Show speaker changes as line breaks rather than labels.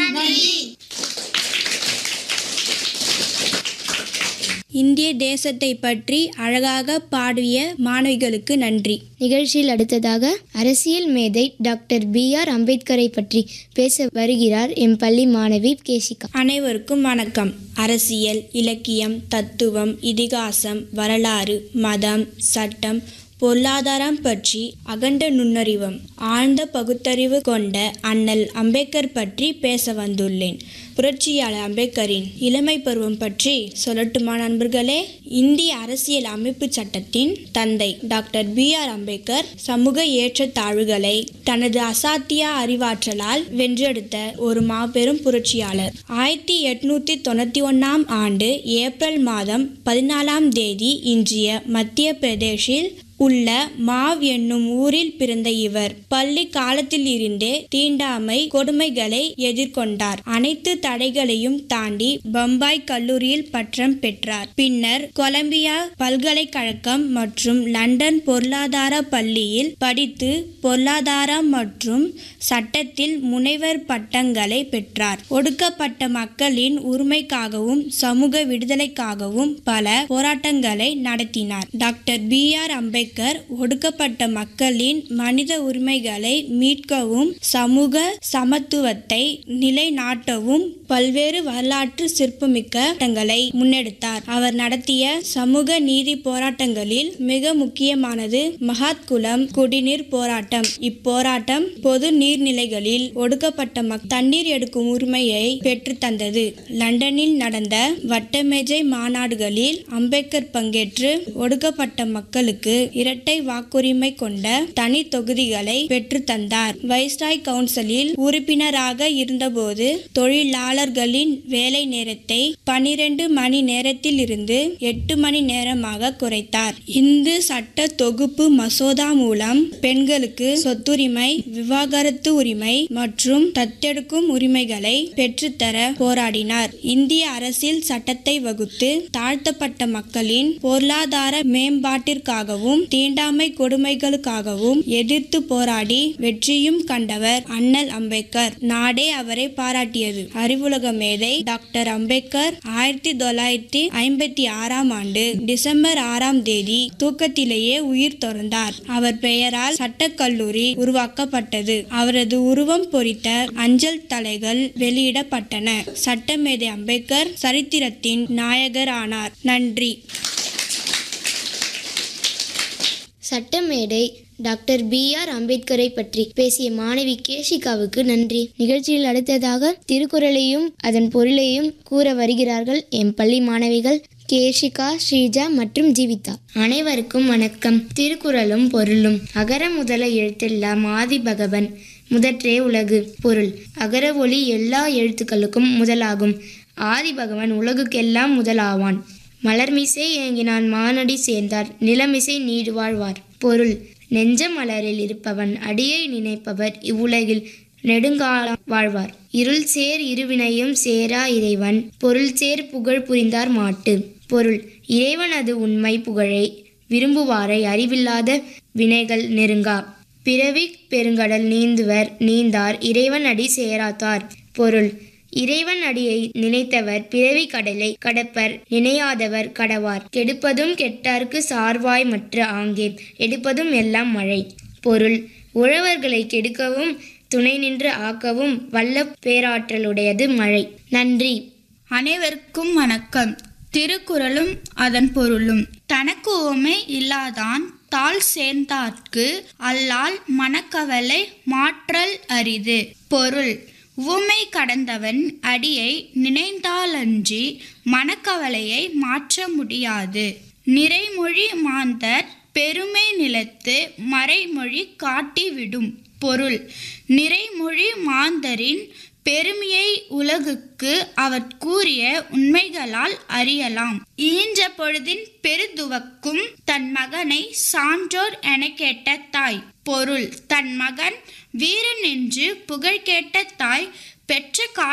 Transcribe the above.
இந்திய தேசத்தை பற்றி அழகாக பாடிய மாணவிகளுக்கு நன்றி
நிகழ்ச்சியில் அடுத்ததாக அரசியல் மேதை டாக்டர் பி ஆர் அம்பேத்கரை பற்றி பேச வருகிறார் எம் பள்ளி மாணவி கேசிகா
அனைவருக்கும் வணக்கம் அரசியல் இலக்கியம் தத்துவம் இதிகாசம் வரலாறு மதம் சட்டம் பொருளாதாரம் பற்றி அகண்ட நுண்ணறிவும் ஆழ்ந்த பகுத்தறிவு கொண்ட அண்ணல் அம்பேத்கர் பற்றி பேச வந்துள்ளேன் புரட்சியாளர் அம்பேத்கரின் இளமை பருவம் பற்றி சொல்லட்டுமா நண்பர்களே இந்திய அரசியல் அமைப்பு சட்டத்தின் தந்தை டாக்டர் பி ஆர் அம்பேத்கர் சமூக ஏற்றத்தாழ்வுகளை தனது அசாத்திய அறிவாற்றலால் வென்றெடுத்த ஒரு மாபெரும் புரட்சியாளர் ஆயிரத்தி எட்நூத்தி தொண்ணூத்தி ஒன்னாம் ஆண்டு ஏப்ரல் மாதம் பதினாலாம் தேதி இன்றைய மத்திய பிரதேசில் உள்ள மாவ் என்னும் ஊரில் பிறந்த இவர் பள்ளி காலத்தில் இருந்தே தீண்டாமை கொடுமைகளை எதிர்கொண்டார் அனைத்து தடைகளையும் தாண்டி பம்பாய் கல்லூரியில் பட்டம் பெற்றார் பின்னர் கொலம்பியா பல்கலைக்கழகம் மற்றும் லண்டன் பொருளாதார பள்ளியில் படித்து பொருளாதாரம் மற்றும் சட்டத்தில் முனைவர் பட்டங்களை பெற்றார் ஒடுக்கப்பட்ட மக்களின் உரிமைக்காகவும் சமூக விடுதலைக்காகவும் பல போராட்டங்களை நடத்தினார் டாக்டர் பி ஆர் அம்பேத்கர் ஒடுக்கப்பட்ட மக்களின் மனித உரிமைகளை மீட்கவும் சமூக சமத்துவத்தை நிலைநாட்டவும் பல்வேறு வரலாற்று சிற்பமிக்க போராட்டங்களை முன்னெடுத்தார் அவர் நடத்திய சமூக நீதி போராட்டங்களில் மிக முக்கியமானது மகாத்குலம் குடிநீர் போராட்டம் இப்போராட்டம் பொது நீர்நிலைகளில் ஒடுக்கப்பட்ட மக் தண்ணீர் எடுக்கும் உரிமையை பெற்று தந்தது லண்டனில் நடந்த வட்டமேஜை மாநாடுகளில் அம்பேத்கர் பங்கேற்று ஒடுக்கப்பட்ட மக்களுக்கு இரட்டை வாக்குரிமை கொண்ட தனி தொகுதிகளை பெற்று தந்தார் வைஸ்ராய் கவுன்சிலில் உறுப்பினராக இருந்தபோது தொழிலாளர்களின் வேலை நேரத்தை பனிரெண்டு மணி நேரத்தில் இருந்து எட்டு மணி நேரமாக குறைத்தார் இந்து சட்ட தொகுப்பு மசோதா மூலம் பெண்களுக்கு சொத்துரிமை விவாகரத்து உரிமை மற்றும் தத்தெடுக்கும் உரிமைகளை பெற்றுத்தர போராடினார் இந்திய அரசியல் சட்டத்தை வகுத்து தாழ்த்தப்பட்ட மக்களின் பொருளாதார மேம்பாட்டிற்காகவும் தீண்டாமை கொடுமைகளுக்காகவும் எதிர்த்து போராடி வெற்றியும் கண்டவர் அண்ணல் அம்பேத்கர் நாடே அவரை பாராட்டியது அறிவுலக மேதை டாக்டர் அம்பேத்கர் ஆயிரத்தி தொள்ளாயிரத்தி ஐம்பத்தி ஆறாம் ஆண்டு டிசம்பர் ஆறாம் தேதி தூக்கத்திலேயே உயிர் துறந்தார் அவர் பெயரால் சட்டக்கல்லூரி உருவாக்கப்பட்டது அவரது உருவம் பொறித்த அஞ்சல் தலைகள் வெளியிடப்பட்டன சட்டமேதை அம்பேத்கர் சரித்திரத்தின் நாயகர் ஆனார் நன்றி
சட்டமேடை டாக்டர் பி ஆர் அம்பேத்கரை பற்றி பேசிய மாணவி கேஷிகாவுக்கு நன்றி நிகழ்ச்சியில் அடுத்ததாக திருக்குறளையும் அதன் பொருளையும் கூற வருகிறார்கள் எம் பள்ளி மாணவிகள் கேஷிகா ஸ்ரீஜா மற்றும் ஜீவிதா அனைவருக்கும் வணக்கம் திருக்குறளும் பொருளும் அகர முதல எழுத்தெல்லாம் ஆதி பகவன் முதற்றே உலகு பொருள் அகர ஒளி எல்லா எழுத்துக்களுக்கும் முதலாகும் ஆதி பகவன் உலகுக்கெல்லாம் முதலாவான் மலர்மிசை ஏங்கினான் மானடி சேர்ந்தார் நிலமிசை நீடு வாழ்வார் பொருள் நெஞ்ச மலரில் இருப்பவன் அடியை நினைப்பவர் இவ்வுலகில் நெடுங்காலம் வாழ்வார் இருள் சேர் இருவினையும் சேரா இறைவன் பொருள் சேர் புகழ் புரிந்தார் மாட்டு பொருள் இறைவனது உண்மை புகழை விரும்புவாரை அறிவில்லாத வினைகள் நெருங்கா பிறவி பெருங்கடல் நீந்துவர் நீந்தார் இறைவன் அடி சேராத்தார் பொருள் இறைவன் அடியை நினைத்தவர் பிறவி கடலை கடப்பர் நினையாதவர் கடவார் கெடுப்பதும் கெட்டார்க்கு சார்வாய் மற்ற ஆங்கே எடுப்பதும் எல்லாம் மழை பொருள் உழவர்களை கெடுக்கவும் துணை நின்று ஆக்கவும் வல்ல பேராற்றலுடையது மழை நன்றி
அனைவருக்கும் வணக்கம் திருக்குறளும் அதன் பொருளும் தனக்கு உவமை இல்லாதான் தாள் சேர்ந்தார்க்கு அல்லால் மனக்கவலை மாற்றல் அரிது பொருள் உவமை கடந்தவன் அடியை நினைந்தாலன்றி மனக்கவலையை மாற்ற முடியாது நிறைமொழி மாந்தர் பெருமை நிலத்து மறைமொழி காட்டிவிடும் பொருள் நிறைமொழி மாந்தரின் பெருமையை உலகுக்கு அவர் கூறிய உண்மைகளால் அறியலாம் ஈன்ற பொழுதின் பெருதுவக்கும் தன் மகனை சான்றோர் என கேட்ட தாய் பொருள் தன் மகன் வீரன் என்று புகழ் கேட்ட தாய் பெற்ற